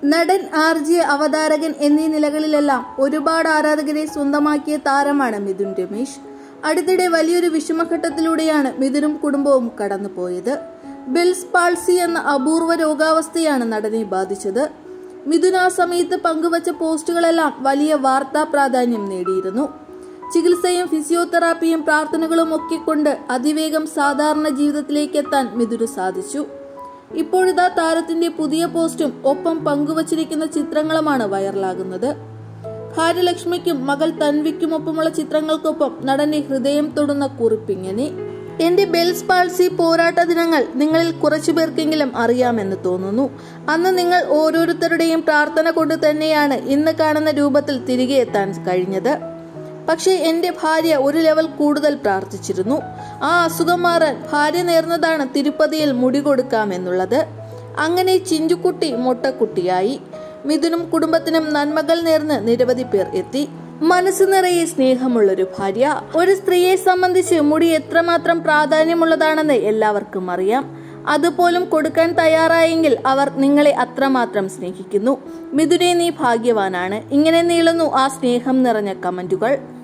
നടൻ R J അവതാരകൻ എന്നീ നിലകളിലെല്ലാം ഒരുപാട് ആരാധകരെ സ്വന്തമാക്കിയ താരമാണ് മിഥുൻ രമേശ് അടുത്തിടെ വലിയൊരു വിഷമഘട്ടത്തിലൂടെയാണ് മിഥുനും കുടുംബവും കടന്നുപോയത് ബെൽസ് പാൾസി എന്ന അപൂർവ രോഗാവസ്ഥയാണ് നടനെ ബാധിച്ചത് മിഥുൻ ആ സമയത്ത് പങ്കുവച്ച പോസ്റ്റുകളെല്ലാം വലിയ വാർത്താ പ്രാധാന്യം നേടിയിരുന്നു ചികിത്സയും ഫിസിയോതെറാപ്പിയും പ്രാർത്ഥനകളും ഒക്കെ കൊണ്ട് അതിവേഗം സാധാരണ ജീവിതത്തിലേക്ക് എത്താൻ മിഥുന് സാധിച്ചു ഇപ്പോഴിതാ താരത്തിന്റെ പുതിയ പോസ്റ്റും ഒപ്പം പങ്കുവച്ചിരിക്കുന്ന ചിത്രങ്ങളുമാണ് വൈറലാകുന്നത് ഭാര്യ ലക്ഷ്മിക്കും മകൾ തൻവിക്കുമൊപ്പമുള്ള ചിത്രങ്ങൾക്കൊപ്പം നടന്റെ ഹൃദയം തൊടുന്ന കുറിപ്പിങ്ങനെ എന്റെ ബെൽസ് പാൾസി പോരാട്ട ദിനങ്ങൾ നിങ്ങളിൽ കുറച്ചു പേർക്കെങ്കിലും അറിയാമെന്ന് തോന്നുന്നു അന്ന് നിങ്ങൾ ഓരോരുത്തരുടെയും പ്രാർത്ഥന കൊണ്ട് തന്നെയാണ് ഇന്ന് കാണുന്ന രൂപത്തിൽ തിരികെ എത്താൻ കഴിഞ്ഞത് പക്ഷേ എന്റെ ഭാര്യ ഒരു ലെവൽ കൂടുതൽ പ്രാർത്ഥിച്ചിരുന്നു ആ അസുഖം മാറാൻ ഭാര്യ നേർന്നതാണ് തിരുപ്പതിയിൽ മുടി കൊടുക്കാമെന്നുള്ളത് അങ്ങനെ ചിഞ്ചുക്കുട്ടി മൊട്ടക്കുട്ടിയായി മിഥുനും കുടുംബത്തിനും നന്മകൾ നേർന്ന് നിരവധി പേർ എത്തി മനസ്സ് നിറയെ സ്നേഹമുള്ളൊരു ഭാര്യ ഒരു സ്ത്രീയെ സംബന്ധിച്ച് മുടി എത്രമാത്രം പ്രാധാന്യമുള്ളതാണെന്ന് എല്ലാവർക്കും അറിയാം അതുപോലും കൊടുക്കാൻ തയ്യാറായെങ്കിൽ അവർ നിങ്ങളെ അത്രമാത്രം സ്നേഹിക്കുന്നു മിഥുനെ നീ ഭാഗ്യവാനാണ് ഇങ്ങനെ നീളുന്നു ആ സ്നേഹം നിറഞ്ഞ കമന്റുകൾ